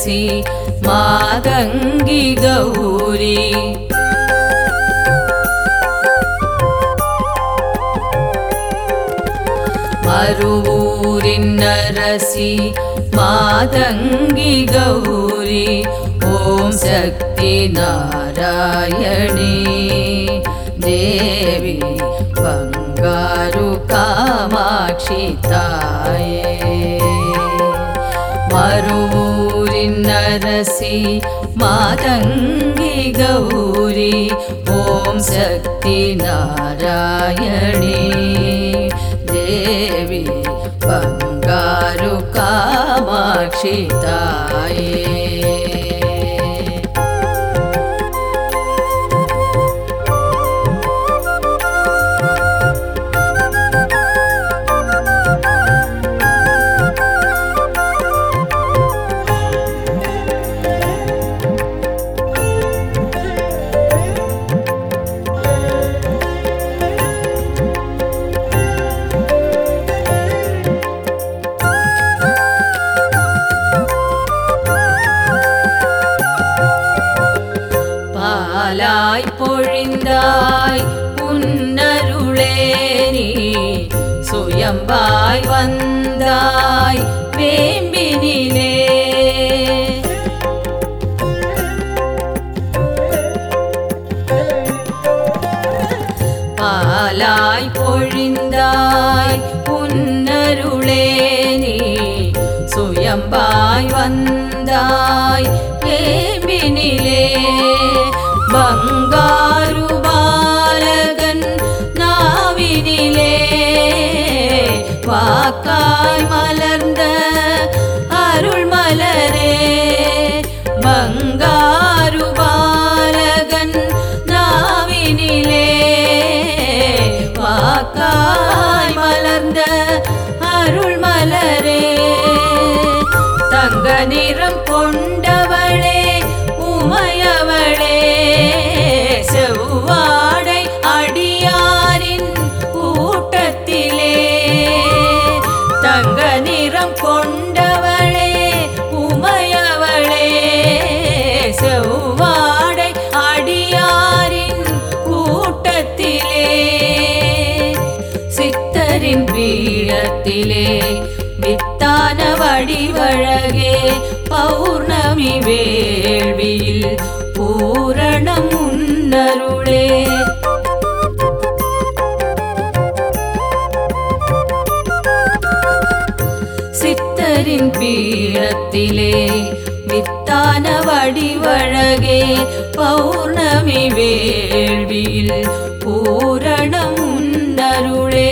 நின்னரசி மாதங்கி கௌரி மறுவூரின் அரசி மாதங்கி கௌரி ஓம் சக்தி நாராயணி தேவி பங்காரு காமாட்சி தாயே மறுவூரின் அரசி மாதங்கி கௌரி ஓம் சக்தி நாராயணி தேவி பங்காரு காமாட்சி தாயே பாலாய் பொழிந்தாய் உன்னருளே நீ சுயம்பாய் வந்தாய் வேம்பினிலே பாலாய் பொழிந்தாய் உன்னருளே நீ சுயம்பாய் வந்தாய் வேம்பினிலே பங்காரு பாலகன் நாவினிலே வாக்காய் மலர்ந்த அருள் மலரே பங்காரு பாலகன் நாவினிலே வாக்காய் மலர்ந்த அருள் மலரே தங்க நிறம் கொண்டவளே உமையவளே செவ்வாடை அடியாரின் கூட்டத்திலே தங்க நிறம் கொண்டவளே உமையவளே செவ்வாடை அடியாரின் கூட்டத்திலே சித்தரின் பீடத்திலே வித்தான வடிவழகே பௌர்ணமி வேள்வியில் பூரணம் உன்னருளே சித்தரின் பீடத்திலே வித்தான வடிவழகே பௌர்ணமி வேள்வியில் பூரணம் உன்னருளே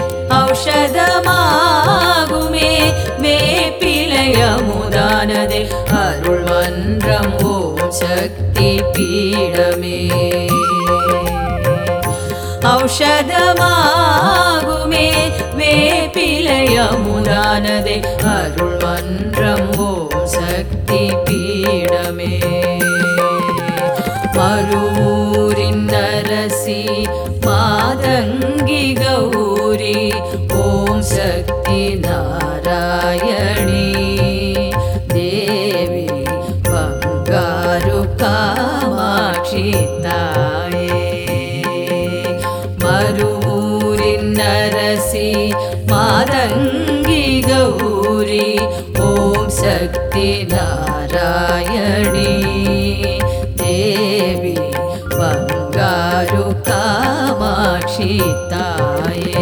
ஔஷதமாகுமே வேப்பிலையமுதானதே அருள் மன்றம் ஓம் சக்தி பீடமே ஔஷதமாகுமே வேப்பிலையமுதானதே அருள் மன்றம் ஓம் சக்தி பீடமே மறுவூரின் அரசி மாதங்கி கௌரி ஓம் சக்தி நாராயணி தேவி பங்காரு காமாட்சி தாயே மறுவூரின் அரசி மாதங்கி கௌரி ஓம் சக்தி நாராயணி தேவி பங்காரு காமாட்சி தாயே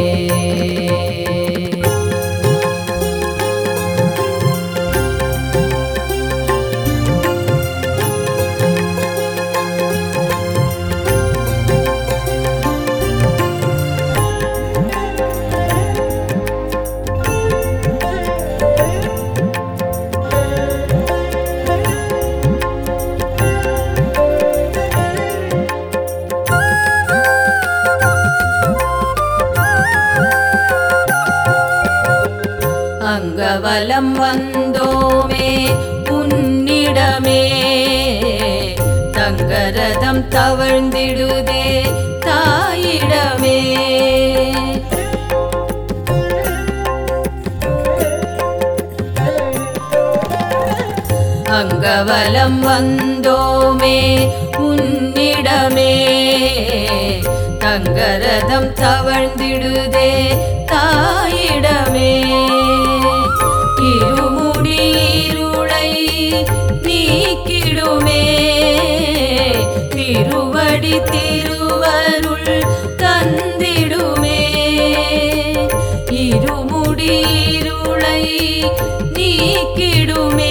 அங்கவலம் வந்தோமே உன்னிடமே தங்கரதம் தவழ்ந்திடுதே தாயிடமே அங்கவலம் வந்தோமே உன்னிடமே தங்கரதம் தவழ்ந்திடுதே தாயிடமே இருமுடி இருளை நீக்கிடுமே திருவடி திருவருள் தந்திடுமே இருமுடி இருளை நீக்கிடுமே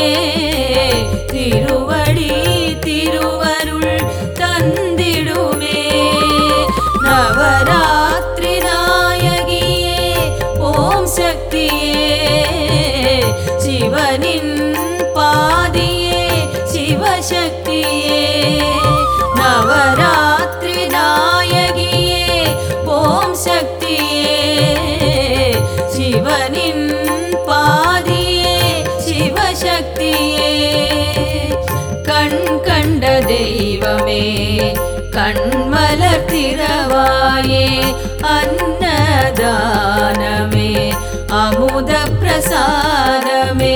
திருவடி திருவருள் தந்திடுமே நவராத்திரி நாயகியே ஓம் சக்தியே சிவனின் பாதியே சிவசக்தியே நவராத்திரி நாயகியே ஓம் சக்தியே சிவனின் பாதியே சிவசக்தியே கண் கண்ட தெய்வமே கண்மலர் திறவாயே அன்னதானமே அமுத பிரசாதமே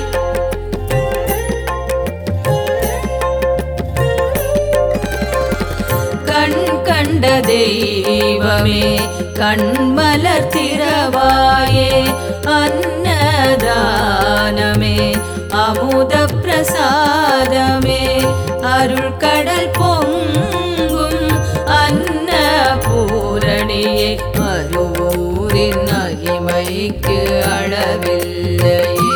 கண் கண்ட தெய்வமே கண்மலர் திறவாயே அன்னதானமே அமுத பிரசாதமே அருள் கடல் பொங்கும் அன்ன பூரணியே மறுவூரின் மகிமைக்கு அளவில்லையே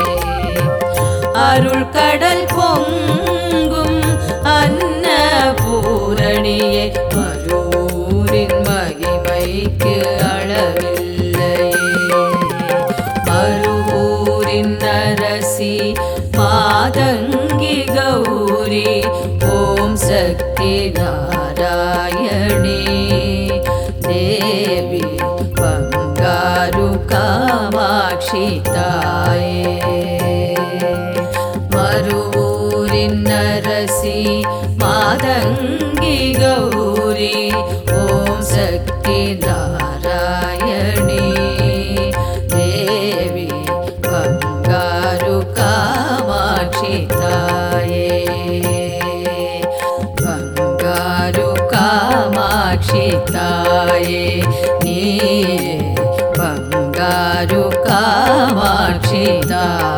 அருள் கடல் பொங்கும் அன்ன பூரணியே மறுவூரின் மகிமைக்கு அளவில்லையே மறுவூரின் அரசி மாதங்கி கௌரி ஓம் சக்தி நாராயணி தேவி பங்காரு காமாட்சி தாயே மறுவூரின் அரசி மாதங்கி கௌரி ஓம் சக்தி நாராயணி தேவி பங்காரு காமாட்சி தாயே பங்காரு காமாட்சி தாயே நீ பங்காரு காமாட்சி தாயே